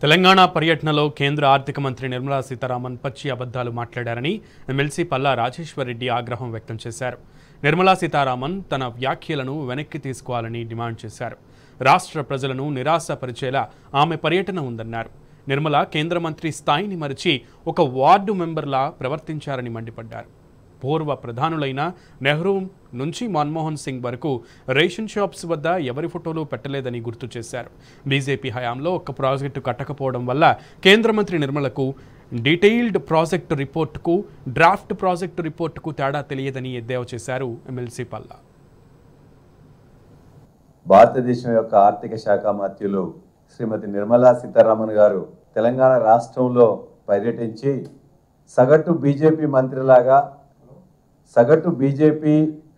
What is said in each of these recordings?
తెలంగాణ పర్యటనలో కేంద్ర ఆర్థిక మంత్రి నిర్మలా సీతారామన్ పచ్చి అబద్ధాలు మాట్లాడారని ఎమ్మెల్సీ పల్లా రాజేశ్వరరెడ్డి ఆగ్రహం వ్యక్తం చేశారు నిర్మలా సీతారామన్ తన వ్యాఖ్యలను వెనక్కి తీసుకోవాలని డిమాండ్ చేశారు రాష్ట్ర ప్రజలను నిరాశపరిచేలా ఆమె పర్యటన ఉందన్నారు నిర్మల కేంద్ర మంత్రి స్థాయిని మరిచి ఒక వార్డు మెంబర్లా ప్రవర్తించారని మండిపడ్డారు పూర్వ ప్రధానులైన నెహ్రూ నుంచి మన్మోహన్ సింగ్ వరకు రేషన్ షాప్స్ వద్ద ఎవరి ఫోటోలు పెట్టలేదని గుర్తు చేశారు బీజేపీ హయాంలో ఒక్క ప్రాజెక్టు కట్టకపోవడం వల్ల కేంద్ర మంత్రి నిర్మలకు డీటెయిల్డ్ ప్రాజెక్టు రిపోర్టుకు డ్రాఫ్ట్ ప్రాజెక్టు రిపోర్టుకు తేడా తెలియదని ఎద్దేవా చేశారు ఎమ్మెల్సీ పల్లా భారతదేశం యొక్క ఆర్థిక శాఖ మంత్రులు శ్రీమతి నిర్మలా సీతారామన్ గారు తెలంగాణ రాష్ట్రంలో పర్యటించి సగటు బీజేపీ మంత్రిలాగా సగటు బీజేపీ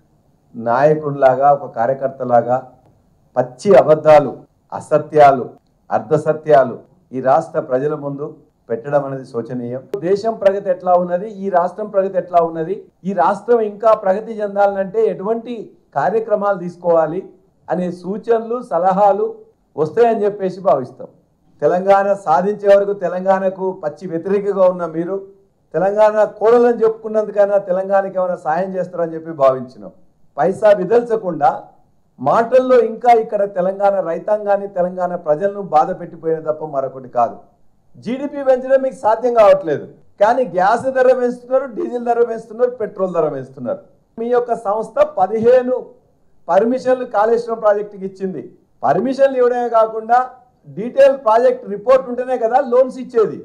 నాయకుడిలాగా ఒక కార్యకర్తలాగా పచ్చి అబద్ధాలు అసత్యాలు అర్ధసత్యాలు ఈ రాష్ట్ర ప్రజల ముందు పెట్టడం అనేది శోచనీయం దేశం ప్రగతి ఎట్లా ఉన్నది ఈ రాష్ట్రం ప్రగతి ఎట్లా ఉన్నది ఈ రాష్ట్రం ఇంకా ప్రగతి చెందాలంటే ఎటువంటి కార్యక్రమాలు తీసుకోవాలి అనే సూచనలు సలహాలు వస్తాయని చెప్పేసి భావిస్తాం తెలంగాణ సాధించే వరకు తెలంగాణకు పచ్చి వ్యతిరేకగా ఉన్న మీరు తెలంగాణ కోడలని చెప్పుకున్నందుకైనా తెలంగాణకి ఏమైనా సాయం చేస్తారని చెప్పి భావించినాం పైసా విదల్చకుండా మాటల్లో ఇంకా ఇక్కడ తెలంగాణ రైతాంగాన్ని తెలంగాణ ప్రజలను బాధ పెట్టిపోయిన తప్ప మరొకటి కాదు జీడిపి పెంచడం మీకు సాధ్యం కావట్లేదు కానీ గ్యాస్ ధర పెంచుతున్నారు డీజిల్ ధర పెంచుతున్నారు పెట్రోల్ ధర పెంచుతున్నారు మీ యొక్క సంస్థ పదిహేను పర్మిషన్లు కాళేశ్వరం ప్రాజెక్టుకి ఇచ్చింది పర్మిషన్లు ఇవ్వడమే కాకుండా డీటెయిల్ ప్రాజెక్ట్ రిపోర్ట్ ఉంటేనే కదా లోన్స్ ఇచ్చేది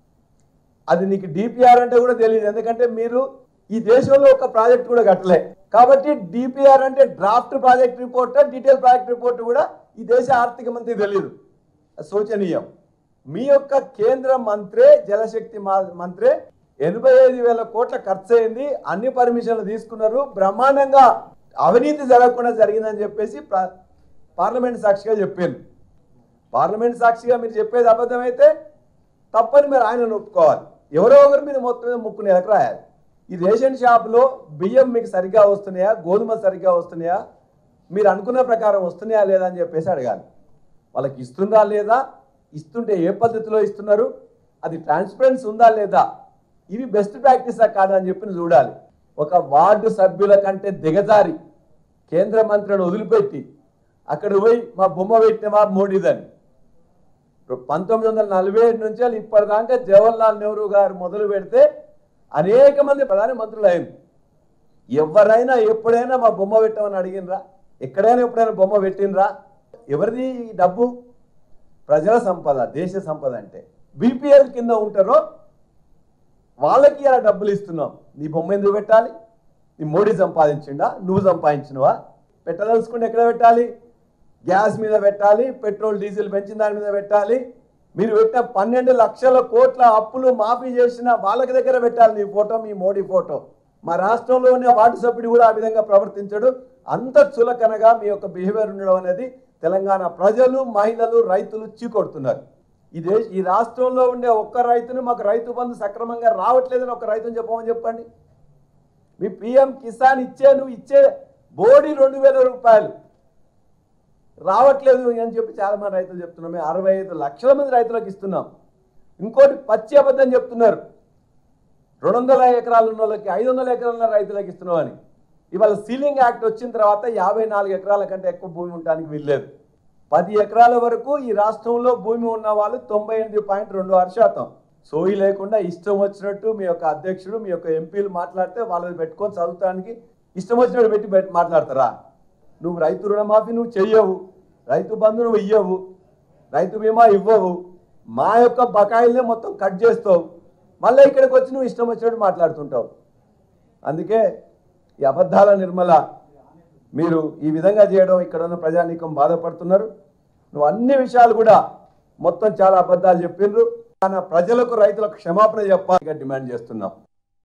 అది నీకు డిపిఆర్ అంటే కూడా తెలియదు ఎందుకంటే మీరు ఈ దేశంలో ఒక ప్రాజెక్ట్ కూడా కట్టలే కాబట్టి డిపిఆర్ అంటే draft project report detail project report కూడా ఈ దేశ ఆర్థిక మంత్రి తెలియదు అది శోచనీయం మీ యొక్క కేంద్ర మంత్రే జలశక్తి మా- మంత్రే ఎనభై ఐదు వేల కోట్ల ఖర్చు అయింది అన్ని పర్మిషన్లు తీసుకున్నారు బ్రహ్మాండంగా అవినీతి జరగకుండా జరిగిందని చెప్పేసి ప్ర- పార్లమెంట్ సాక్షిగా చెప్పాను పార్లమెంట్ సాక్షిగా మీరు చెప్పేది అబద్ధమైతే తప్పని మీరు ఆయన ఒప్పుకోవాలి ఎవరో ఒకరు మీరు మొత్తం మీద ముక్కు నెలకు రాయాలి ఈ రేషన్ షాప్లో బియ్యం మీకు సరిగ్గా వస్తున్నాయా గోధుమ సరిగ్గా వస్తున్నాయా మీరు అనుకున్న ప్రకారం వస్తున్నాయా లేదా అని చెప్పేసి అడగాలి వాళ్ళకి ఇస్తుందా లేదా ఇస్తుంటే ఏ పద్ధతిలో ఇస్తున్నారు అది ట్రాన్స్పరెన్సీ ఉందా లేదా ఇవి బెస్ట్ ప్రాక్టీసా కాదా అని చెప్పి చూడాలి ఒక వార్డు సభ్యుల కంటే దిగజారి కేంద్ర మంత్రిని వదిలిపెట్టి అక్కడ పోయి మా బొమ్మ పెట్టినవా మోడీదని పంతొమ్మిది వందల నలభై ఏడు నుంచి ఇప్పటిదాకా జవహర్లాల్ నెహ్రూ గారు మొదలు పెడితే అనేక మంది ప్రధాన మంత్రులు అయింది ఎవరైనా ఎప్పుడైనా మా బొమ్మ పెట్టమని అడిగినరా ఎక్కడైనా ఎప్పుడైనా బొమ్మ పెట్టినరా ఎవరిది ఈ డబ్బు ప్రజల సంపద దేశ సంపద అంటే బీపీఎల్ కింద ఉంటారో వాళ్ళకి ఇలా డబ్బులు ఇస్తున్నాం నీ బొమ్మ ఎందుకు పెట్టాలి నీ మోడీ సంపాదించిండా నువ్వు సంపాదించినవా పెట్టదలుచుకుంటే ఎక్కడ పెట్టాలి గ్యాస్ మీద పెట్టాలి పెట్రోల్ డీజిల్ పెంచిన దాని మీద పెట్టాలి మీరు పెట్టిన పన్నెండు లక్షల కోట్ల అప్పులు మాఫీ చేసిన వాళ్ళకి దగ్గర పెట్టాలి నీ ఫోటో మీ మోడీ ఫోటో మా రాష్ట్రంలో ఉన్న వార్డు సభ్యుడు కూడా ఆ విధంగా ప్రవర్తించడు అంత చులకనగా మీ యొక్క బిహేవియర్ ఉండడం అనేది తెలంగాణ ప్రజలు మహిళలు రైతులు చీకొడుతున్నారు ఈ దేశ ఈ రాష్ట్రంలో ఉండే ఒక్క రైతును మాకు రైతు బంధు సక్రమంగా రావట్లేదని ఒక రైతుని చెప్పమని చెప్పండి మీ పిఎం కిసాన్ ఇచ్చే నువ్వు ఇచ్చే బోడీ రెండు వేల రూపాయలు రావట్లేదు అని చెప్పి చాలా మంది రైతులు చెప్తున్నాం మేము అరవై ఐదు లక్షల మంది రైతులకు ఇస్తున్నాం ఇంకోటి పచ్చి అబద్ధం చెప్తున్నారు రెండు వందల ఎకరాలు ఉన్న వాళ్ళకి ఐదు వందల ఎకరాలు ఉన్న రైతులకు ఇస్తున్నాం అని ఇవాళ సీలింగ్ యాక్ట్ వచ్చిన తర్వాత యాభై నాలుగు ఎకరాల కంటే ఎక్కువ భూమి ఉండడానికి వీల్లేదు పది ఎకరాల వరకు ఈ రాష్ట్రంలో భూమి ఉన్న వాళ్ళు తొంభై ఎనిమిది పాయింట్ రెండు ఆరు శాతం సోయి లేకుండా ఇష్టం వచ్చినట్టు మీ యొక్క అధ్యక్షుడు మీ యొక్క ఎంపీలు మాట్లాడితే వాళ్ళని పెట్టుకొని చదువుతానికి ఇష్టం వచ్చినట్టు పెట్టి పెట్టి మాట్లాడతారా నువ్వు రైతు రుణమాఫీ నువ్వు చెయ్యవు రైతు బంధు నువ్వు ఇయ్యవు రైతు బీమా ఇవ్వవు మా యొక్క బకాయిల్నే మొత్తం కట్ చేస్తావు మళ్ళీ ఇక్కడికి వచ్చి నువ్వు ఇష్టం వచ్చినట్టు మాట్లాడుతుంటావు అందుకే ఈ అబద్ధాల నిర్మల మీరు ఈ విధంగా చేయడం ఇక్కడ ఉన్న ప్రజానీకం బాధపడుతున్నారు నువ్వు అన్ని విషయాలు కూడా మొత్తం చాలా అబద్ధాలు చెప్పిండ్రు కానీ ప్రజలకు రైతులకు క్షమాపణ చెప్పాలి డిమాండ్ చేస్తున్నాం